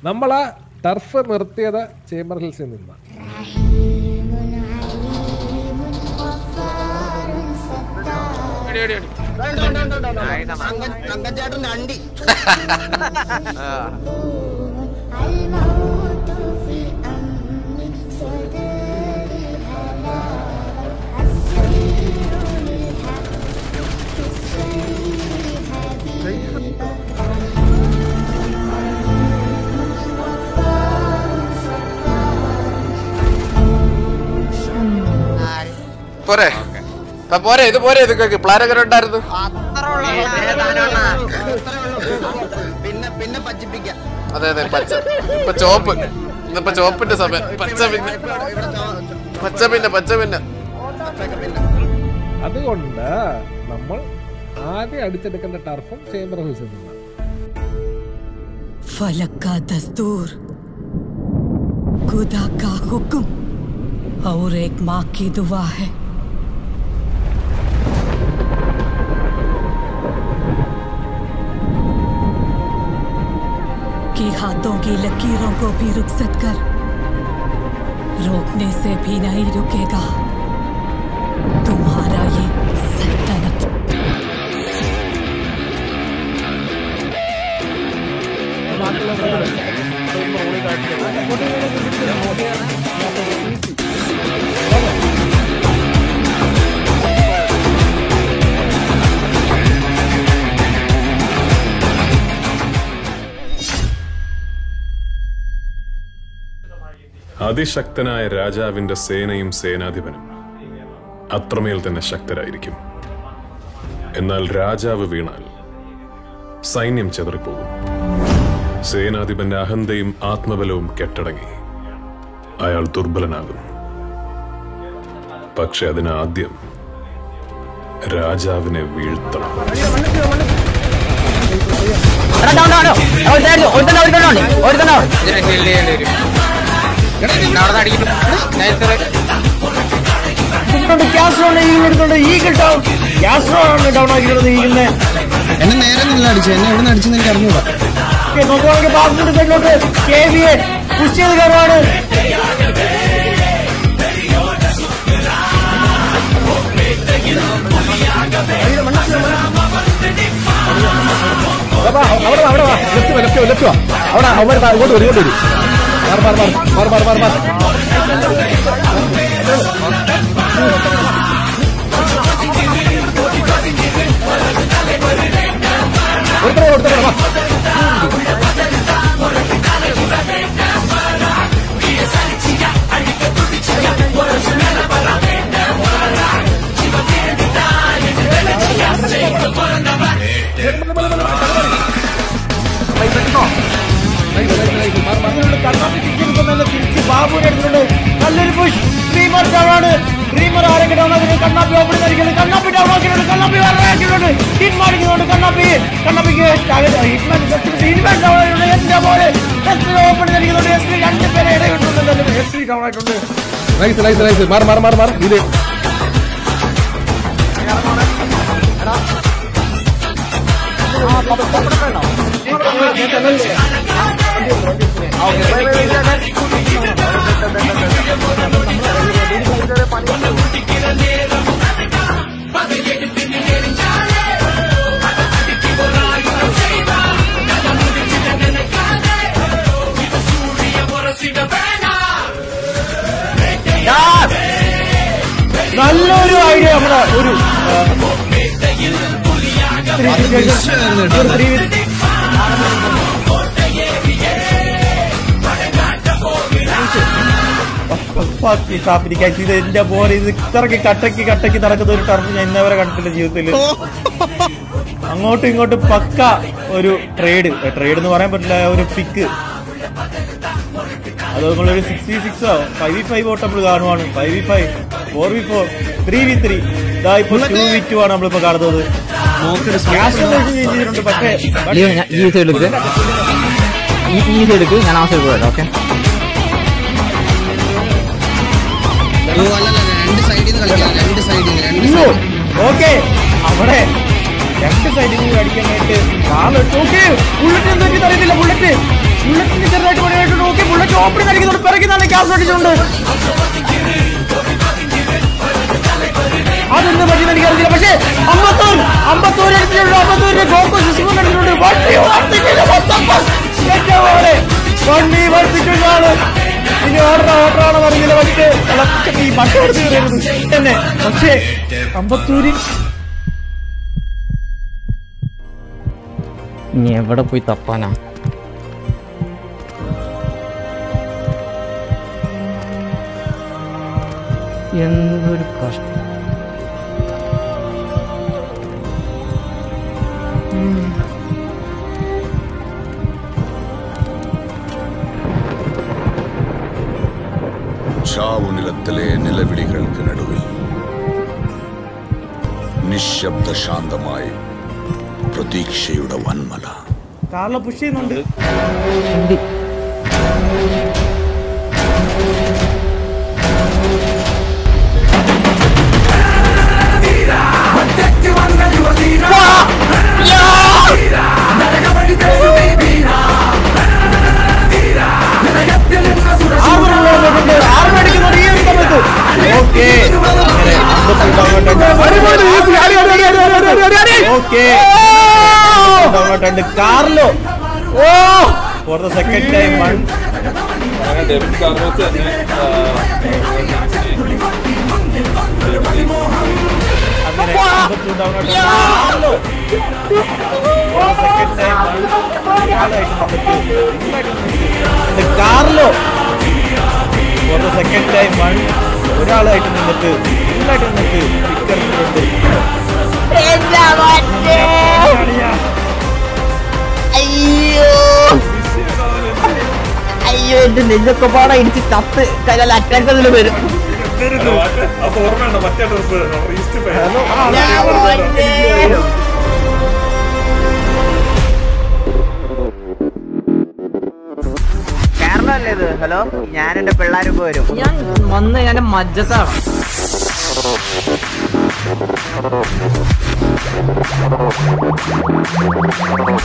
നമ്മൾ ആ ടർഫ് നിർത്തിയത് ചേംബർ ഹിൽസിൽ നിന്ന് അങ്കഞ്ചേട്ടന്റെ അണ്ടി الموت في أمن صدري هلا السير للحق في السير حبيبا പോരെ ആ, പോരെ ഇത് പോരെ ഇത് കേക്ക് പ്ലാൻ എങ്ങനെ ഉണ്ടായിരുന്നു പിന്നെ പിന്നെ പച്ചിപ്പിക്കാം അതെ അതെ പച്ച ഇപ്പൊ ചോപ്പ് ഇന്നിപ്പോ ചോപ്പിന്റെ സമയം പച്ച പിന്നെ ഇവിടെ ചോ- പച്ച പിന്നെ പച്ച പിന്നെ പച്ചയൊക്കെ പിന്നെ അതുകൊണ്ട് നമ്മൾ ആദ്യം അടിച്ചെടുക്കേണ്ട ടർഫും ചേംബർ ഹിൽസിൽ നിന്നാണ് फलक का दस्तूर खुदा का हुक्म और एक माँ की दुआ है कि हाथों की लकीरों को भी रुखसत कर रोकने से भी नहीं रुकेगा तुम्हारा ये सल्तनत അതിശക്തനായ രാജാവിന്റെ സേനയും സേനാധിപനും അത്രമേൽ തന്നെ ശക്തരായിരിക്കും എന്നാൽ രാജാവ് വീണാൽ സൈന്യം ചെതറിപ്പോകും സേനാധിപന്റെ അഹന്തയും ആത്മബലവും കെട്ടടങ്ങി അയാൾ ദുർബലനാകും പക്ഷെ അതിനാദ്യം രാജാവിനെ വീഴ്ത്തണം എന്നെ നേരെ നിന്നില്ല അടിച്ചു എന്നെ എവിടെ നിന്ന് അടിച്ചെന്ന് എനിക്ക് അറിഞ്ഞൂടാ അവിടെ വാ, അവിടെ വാ ലെഫ്റ്റ് വാ ലെഫ്റ്റ് വാ ലെഫ്റ്റ് വാ അവിടെ അവന്മാർ ദാ ഇങ്ങോട്ട് വരും ഇങ്ങോട്ട് വരും മാറി മാറി മാറി മാറി മാറി മാറി മാറി ഒരുത്തരെ ഒരുത്തരെ വാ ബാബുവിന്റെ അടുത്തുണ്ട് നല്ലൊരു പുഷ് ഡ്രീമർ ഡൗൺ ആണ് ഡ്രീമർ ആരെങ്കിലും ഡൗൺ ആക്കി കണ്ണാപ്പി ഓപ്പൺ ആയിരിക്കുന്നത് കണ്ണാപ്പി ഡൗൺ ആക്കിയിട്ടുണ്ട് കണ്ണാപ്പി ആക്കിയിട്ടുണ്ട് ഹിൻ മാടിക്കുന്നുണ്ട് കണ്ണാപ്പി കണ്ണാപ്പിക്ക് ഹിറ്റ്മാൻ ഹിറ്റ്മാൻ ഡൗൺ ആയിട്ടുണ്ട് എന്റെ പോലെ എസ് ഓപ്പൺ ആയിരിക്കുന്നുണ്ട് എസ് രണ്ട് പേരെ ഇടയിട്ടുണ്ടല്ലോ എസ് ഡൗൺ ആയിട്ടുണ്ട് നൈസ് നൈസ് നൈസ് മാറി മാറി മാറി മാറി ഇത് നല്ലൊരു ഐഡിയ നമ്മുടെ ഒരു ത്രീ കാപ്പിരിക്കാൻ ഇത് എന്റെ പോലെ ഇത് ഇത്രക്ക് കട്ടക്ക് കട്ടക്ക് നടക്കുന്ന ഒരു ടർഫ് ഞാൻ ഇന്നവരെ കണ്ടിട്ടില്ല ജീവിതത്തിൽ അങ്ങോട്ടും ഇങ്ങോട്ടും പക്ക ഒരു ട്രേഡ് ട്രേഡ് എന്ന് പറയാൻ പറ്റില്ല ഒരു പിക്ക് അത് നമ്മളൊരു സിക്സ് വി സിക്സോ ഫൈവ് വി ഫൈവ് വോട്ട് നമ്മൾ കാണുവാണ് five V five four V four three V three ഇതാ ഇപ്പൊ ടു വി ടു ആണ് നമ്മളിപ്പോ കാണുന്നത് Cash conversion ചെയ്തിട്ടുണ്ട് പക്ഷേ ഈ സൈഡ് എടുക്ക് ഈ ഈ സൈഡ് എടുക്ക് ഞാൻ ആ സൈഡ് പോകാം ഓക്കെ ഓ അല്ലല്ല രണ്ട് സൈഡിൽ നിന്ന് കളിക്കാം രണ്ട് സൈഡിൽ നിന്ന് രണ്ട് അയ്യോ side. ഓക്കെ അവിടെ രണ്ട് സൈഡിൽ നിന്ന് അടിക്കാനായിട്ട് കാലെടുത്ത് ഓക്കെ ബുള്ളറ്റ് എന്താ അറിയത്തില്ല ബുള്ളറ്റ് ബുള്ളറ്റിന് ചെറുതായിട്ട് പണിയായിട്ടുണ്ട് ഓക്കെ ബുള്ളറ്റ് ഓപ്പണിംഗ് അടിക്കുന്നുണ്ട് പിറകിന്നാണ് ക്യാസ് അടിച്ചുകൊണ്ട് അതൊന്നും പറ്റിയെന്ന് എനിക്കറിയില്ല പക്ഷേ അമ്പത്തൂർ അമ്പത്തൂർ എടുത്തിട്ടുണ്ട് അമ്പത്തൂരിന്റെ ഗോകു ശിശുമൻ എടുത്തിട്ടുണ്ട് വണ്ടി വർദ്ധിക്കില്ല മൊത്തം ഏറ്റവും പോലെ വണ്ടി വർദ്ധിക്കുകയാണ് ഇനി ഓർഡർ ഓർഡറാണ് പറഞ്ഞില്ല പക്ഷേ ഇളക്കി ഈ പട്ട കൊടുത്ത് കയറരുത് തന്നെ പക്ഷേ അമ്പത്തൂരിൽ ഇനി എവിടെ പോയി തപ്പാനാ എന്തൊരു കഷ്ടം ചാവുനിലത്തിലെ നിലവിളികൾക്ക് നടുവിൽ നിശബ്ദ ശാന്തമായി പ്രതീക്ഷയുടെ വന്മല കാറിലെ പുഷ് ചെയ്യുന്നുണ്ട് Carlo oh for the second time one അങ്ങനെ അമ്പത്തി ഉണ്ടാവുന്നുണ്ട്. Carlo for the second time one. ഒരാളായിട്ട് നിന്നിട്ട് ഇത് Carlo for the second time one ഒരാളായിട്ട് നിന്നിട്ട് ഫുള്ളായിട്ട് നിന്നിട്ട് പിക്കർ അയ്യോ എന്റെ നെഞ്ചൊക്കെ പാടെ ഇടിച്ച് ചത്ത് കയ്യിൽ അറ്റാക്ക് അതിൽ വരും കാരണമല്ലേ ഇത് ഹലോ ഞാൻ എന്റെ പിള്ളേരും വരും ഞാൻ വന്ന് ഞാൻ മജ്ജത്താണ് Thank